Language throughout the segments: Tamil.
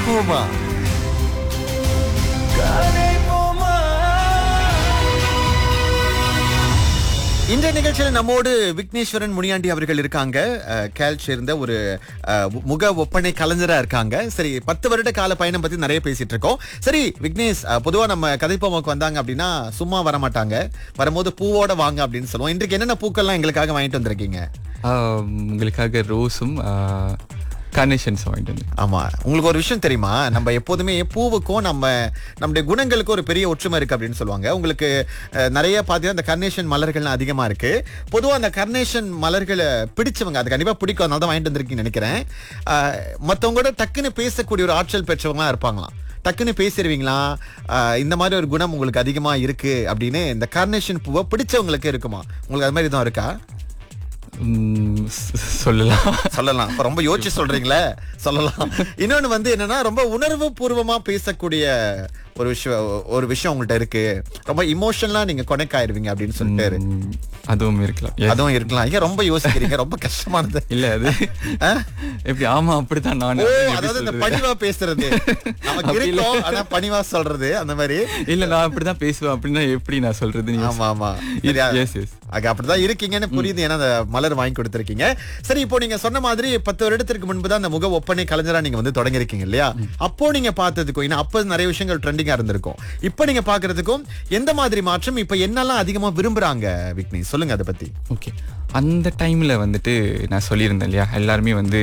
போமா காணே போமா இன்றைய நிகழ்ச்சியில் நம்மோடு விக்னேஸ்வரன் முனியாண்டி அவர்கள் இருக்காங்க அஹ், கேல் சேர்ந்த ஒரு அஹ், முக ஒப்பனை கலைஞரா இருக்காங்க சரி பத்து வருட கால பயணம் பத்தி நிறைய பேசிட்டு இருக்கோம் சரி விக்னேஷ் அஹ், பொதுவா நம்ம கதைப்போமாக்கு வந்தாங்க அப்படின்னா சும்மா வர மாட்டாங்க வரும்போது பூவோட வாங்க அப்படின்னு சொல்லுவோம் இன்றைக்கு என்னென்ன பூக்கள்லாம் எங்களுக்காக வாங்கிட்டு வந்திருக்கீங்க ஆஹ் உங்களுக்காக ரோஸும் கார்னேஷன்ஸ் வாங்கிட்டு வந்தேன் ஆமா உங்களுக்கு ஒரு விஷயம் தெரியுமா நம்ம எப்போதுமே பூவுக்கும் நம்ம நம்முடைய குணங்களுக்கும் ஒரு பெரிய ஒற்றுமை இருக்கு அப்படின்னு சொல்லுவாங்க உங்களுக்கு அஹ், நிறைய பார்த்தீங்கன்னா இந்த கர்னேஷன் மலர்கள்லாம் அதிகமா இருக்கு பொதுவா அந்த கர்னேஷன் மலர்களை பிடிச்சவங்க அது கண்டிப்பா பிடிக்கும் அதனால தான் வாங்கிட்டு வந்திருக்கீங்கன்னு நினைக்கிறேன் அஹ், மத்தவங்க கூட டக்குன்னு பேசக்கூடிய ஒரு ஆற்றல் பெற்றவங்களா இருப்பாங்களாம் டக்குன்னு பேசிடுவீங்களா அஹ், இந்த மாதிரி ஒரு குணம் உங்களுக்கு அதிகமா இருக்கு அப்படின்னு இந்த கர்னேஷன் பூவை பிடிச்சவங்களுக்கு இருக்குமா உங்களுக்கு அது மாதிரி தான் இருக்கா உம், சொ- சொல்லலாம் சொல்லலாம் அப்ப ரொம்ப யோசிச்சு சொல்றீங்களே சொல்லலாம் இன்னொன்னு வந்து என்னன்னா ரொம்ப உணர்வு பூர்வமா பேசக்கூடிய ஒரு விஷயம் ஒரு விஷயம் உங்கள்ட்ட இருக்கு ரொம்ப இமோஷனலா நீங்க கொனெக்ட் ஆயிருவீங்க அப்படின்னு சொல்லிட்டு உம், அதுவும் இருக்கலாம் Yes. அதுவும் இருக்கலாம் ஏன் ரொம்ப யோசிக்கிறீங்க ரொம்ப கஷ்டமானது இல்ல அது ஆ? எப்படி ஆமா அப்படித்தான் நான் ஓ அப்படின்னு எப்படி அதாவது இந்த சொல்றது? பணிவா பேசுறது நமக்கு அப்படி இல்ல. இருக்கும் ஆனா பணிவா சொல்றது அந்த மாதிரி இல்ல நான் அப்படிதான் பேசுவேன் அப்படின்னா எப்படி நான் சொல்றது நீங்க ஆமா ஆமா எஸ் எஸ் அங்க அப்படிதான் இருக்கீங்கன்னு புரியுது ஏன்னா அந்த மலர் வாங்கி கொடுத்திருக்கீங்க சரி இப்போ நீங்க சொன்ன மாதிரி பத்து வருடத்திற்கு முன்பு தான் அந்த முக ஒப்பனை கலைஞரா நீங்க வந்து தொடங்கிருக்கீங்க இல்லையா அப்போ நீங்க பார்த்ததுக்கும் ஏன்னா அப்ப நிறைய விஷயங்கள் ட்ரெண்டிங்கா இருந்திருக்கும் இப்போ நீங்க பாக்குறதுக்கும் எந்த மாதிரி மாற்றம் இப்ப என்னெல்லாம் அதிகமா விரும்புறாங்க விக்னேஷ் சொல்லுங்க அதை பத்தி ஓகே அந்த டைம்ல வந்துட்டு நான் சொல்லியிருந்தேன் இல்லையா எல்லாருமே வந்து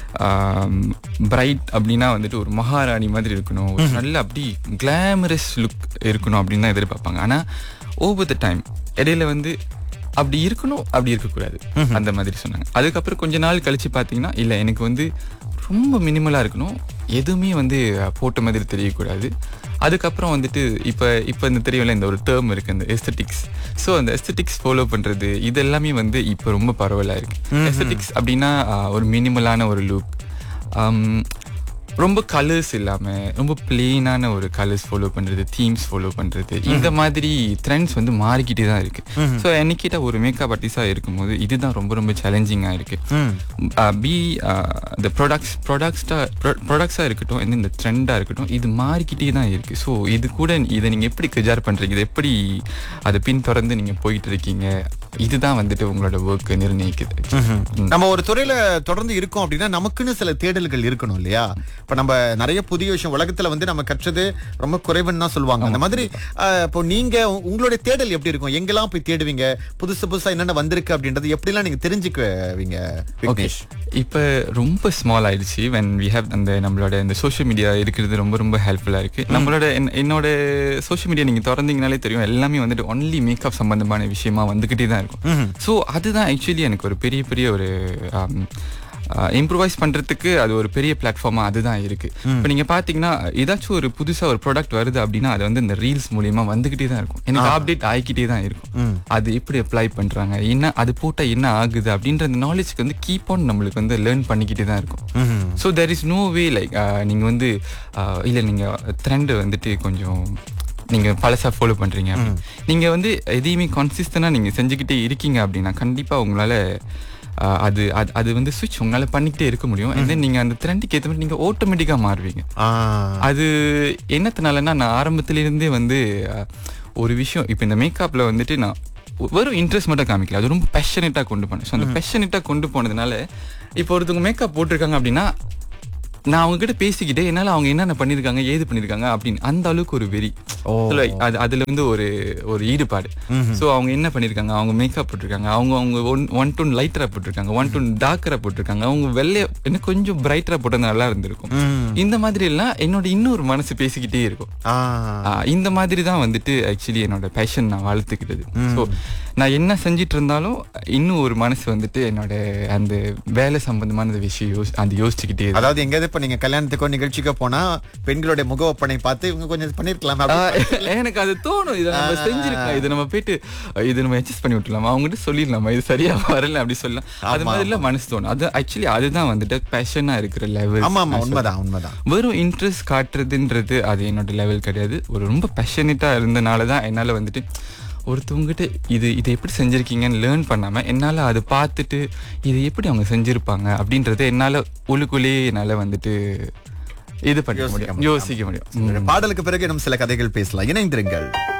பிரைட் அப்படின்னா வந்துட்டு ஒரு மகாராணி மாதிரி இருக்கணும் ஒரு நல்ல அப்படி கிளாமரஸ் லுக் இருக்கணும் அப்படின்னு தான் எதிர்பார்ப்பாங்க ஆனா ஓவர் த டைம் இடையில வந்து அப்படி இருக்கணும் அப்படி இருக்கக்கூடாது அந்த மாதிரி சொன்னாங்க அதுக்கப்புறம் கொஞ்ச நாள் கழிச்சு பார்த்தீங்கன்னா இல்லை எனக்கு வந்து ரொம்ப மினிமலாக இருக்கணும் எதுவுமே வந்து போட்ட மாதிரி தெரியக்கூடாது அதுக்கப்புறம் வந்துட்டு இப்போ இப்போ இந்த தெரியும்ல இந்த ஒரு டேர்ம் இருக்கு இந்த எஸ்தட்டிக்ஸ் ஸோ அந்த எஸ்தட்டிக்ஸ் ஃபாலோ பண்ணுறது இது எல்லாமே வந்து இப்போ ரொம்ப பரவலாக இருக்கு எஸ்தட்டிக்ஸ் அப்படின்னா ஆஹ், ஒரு மினிமலான ஒரு லுக் ரொம்ப கலர்ஸ் இல்லாம ரொம்ப பிளெயினான ஒரு கலர்ஸ் ஃபாலோ பண்றது தீம்ஸ் ஃபாலோ பண்றது இந்த மாதிரி ட்ரெண்ட்ஸ் வந்து மாறிக்கிட்டே தான் இருக்கு ஸோ என்னைக்கிட்ட ஒரு மேக்கப் ஆர்டிஸ்டா இருக்கும்போது இதுதான் ரொம்ப ரொம்ப சேலஞ்சிங்கா இருக்கு பி இந்த ப்ராடக்ட்ஸ் ப்ராடக்ட்ஸா ப்ராடக்ட்ஸா இருக்கட்டும் இந்த இந்த ட்ரெண்டா இருக்கட்டும் இது மாறிக்கிட்டே தான் இருக்கு ஸோ இது கூட இதை நீங்க எப்படி கஜார் பண்றீங்க இதை எப்படி அதை பின் தொடர்ந்து நீங்க போயிட்டு இருக்கீங்க இதுதான் வந்துட்டு உங்களோட ஒர்க் நிர்ணயிக்குது நம்ம ஒரு துறையில தொடர்ந்து இருக்கோம் அப்படின்னா நமக்குன்னு சில தேடல்கள் இருக்கணும் இல்லையா இப்ப நம்ம நிறைய புதிய விஷயம் உலகத்துல வந்து நம்ம கற்றது ரொம்ப குறைவுன்னு தான் சொல்லுவாங்க அந்த மாதிரி அஹ், இப்போ நீங்க உ- உங்களுடைய தேடல் எப்படி இருக்கும் எங்கெல்லாம் போய் தேடுவீங்க புதுசு புதுசா என்னென்ன வந்திருக்கு அப்படின்றது எப்படிலாம் நீங்க தெரிஞ்சுக்குவீங்க விக்னேஷ் இப்போ ரொம்ப ஸ்மால் ஆயிடுச்சு வென் வி ஹேவ் அந்த நம்மளோட இந்த சோஷியல் மீடியா இருக்கிறது ரொம்ப ரொம்ப ஹெல்ப்ஃபுல்லாக இருக்கு நம்மளோட என்- என்னோட சோஷியல் மீடியா நீங்கள் திறந்தீங்கனாலே தெரியும் எல்லாமே வந்துட்டு ஒன்லி மேக்கப் சம்பந்தமான விஷயமா வந்துக்கிட்டே தான் இருக்கும் ஸோ அதுதான் ஆக்சுவலி எனக்கு ஒரு பெரிய பெரிய ஒரு இம்ப்ரூவைஸ் பண்றதுக்கு அது ஒரு பெரிய பிளாட்ஃபார்மா அதுதான் இருக்கு இப்போ நீங்க பாத்தீங்கன்னா ஏதாச்சும் ஒரு புதுசா ஒரு ப்ராடக்ட் வருது அப்படின்னா அது வந்து இந்த ரீல்ஸ் மூலியமா வந்துகிட்டே தான் இருக்கும் எனக்கு அப்டேட் ஆகிக்கிட்டே தான் இருக்கும் அது எப்படி அப்ளை பண்றாங்க என்ன அது போட்டா என்ன ஆகுது அப்படின்ற அந்த நாலேஜ்க்கு வந்து கீப் ஆன் நம்மளுக்கு வந்து லேர்ன் பண்ணிக்கிட்டே தான் இருக்கும் so there is no way like நீங்க வந்து ஆஹ், இல்ல நீங்க ட்ரெண்ட் வந்துட்டு கொஞ்சம் நீங்க பழசா ஃபாலோ பண்றீங்க அப்படின்னு. நீங்க வந்து எதையுமே கான்சிஸ்டண்டா நீங்க செஞ்சுக்கிட்டே இருக்கீங்க அப்படின்னா கண்டிப்பா உங்களால ஆஹ், அது அது அது வந்து சுவிட்ச் உங்களால பண்ணிக்கிட்டே இருக்க முடியும் and then நீங்க அந்த ட்ரெண்டுக்கு ஏற்ற மாதிரி நீங்க ஆட்டோமேட்டிக்கா மாறுவீங்க ஆஹ் அது என்னத்தினாலன்னா நான் ஆரம்பத்துல இருந்தே வந்து அஹ், ஒரு விஷயம் இப்போ இந்த மேக்கப்ல வந்துட்டு நான் வெறும் இன்ட்ரெஸ்ட் மட்டும் காமிக்கல அது ரொம்ப பேஷனேட்டாக கொண்டு போனேன் ஸோ அந்த பேஷனேட்டாக கொண்டு போனதுனால இப்போ ஒருத்தவங்க மேக்கப் போட்டிருக்காங்க அப்படின்னா நான் அவங்க கிட்ட பேசிக்கிட்டே என்னால அவங்க என்னென்ன பண்ணிருக்காங்க ஏது பண்ணிருக்காங்க அப்படின்னு அந்த அளவுக்கு ஒரு வெறி ஓ. So, like, அது அதுல வந்து ஒரு ஒரு ஈடுபாடு சோ அவங்க என்ன பண்ணிருக்காங்க அவங்க மேக்கப் போட்டிருக்காங்க அவங்க அவங்க ஒன் ஒன் டூன் லைட்டரா போட்டிருக்காங்க ஒன் டூன் டார்க்கரா போட்டிருக்காங்க அவங்க வெள்ளைய இன்னும் கொஞ்சம் பிரைட்டரா போட்டா நல்லா இருந்திருக்கும் இந்த மாதிரி எல்லாம் என்னோட இன்னொரு மனசு பேசிக்கிட்டே இருக்கும் ஆஹ் ஆஹ் இந்த மாதிரி தான் வந்துட்டு ஆக்சுவலி என்னோட பேஷன் நான் வளர்த்துக்கிட்டது ஸோ நான் என்ன செஞ்சிட்டு இருந்தாலும் இன்னும் ஒரு மனசு வந்துட்டு என்னோட அந்த வேலை சம்பந்தமான விஷயம் யோசி அது யோசிச்சுக்கிட்டே இருக்கு. அதாவது எங்கேயாவது இப்ப நீங்க கல்யாணத்துக்கோ நிகழ்ச்சிக்கோ போனா பெண்களுடைய முக ஒப்பனை பார்த்து இவங்க கொஞ்சம் பண்ணிருக்கலாம் ஆஹ் எனக்கு அது தோணும் இதை நம்ம செஞ்சிருக்கலாம் இது நம்ம போயிட்டு அஹ் இது நம்ம அட்ஜஸ்ட் பண்ணி விட்டுலாமா அவங்ககிட்ட சொல்லிடலாமா இது சரியா வரல அப்படி சொல்லலாம் அது மாதிரிலாம் மனசு தோணும் அது ஆக்சுவலி அதுதான் வந்துட்டு பேஷனா இருக்கிற லெவல் ஆமா ஆமா உண்மைதான் உண்மைதான் வெறும் இன்ட்ரெஸ்ட் காட்டுறதுன்றது அது என்னோட லெவல் கிடையாது ஒரு ரொம்ப பேஷனேட்டா இருந்தனால தான் என்னால வந்துட்டு ஒருத்தவங்ககிட்ட இது இதை எப்படி செஞ்சிருக்கீங்கன்னு லேர்ன் பண்ணாம என்னால அதை பார்த்துட்டு இது எப்படி அவங்க செஞ்சிருப்பாங்க அப்படின்றத என்னால உள்ளுக்குள்ளேயே என்னால வந்துட்டு இது பண்ண யோசிக்க முடியும் யோசிக்க முடியும் ம். பாடலுக்கு பிறகு இன்னும் சில கதைகள் பேசலாம் இணைந்திருங்கள்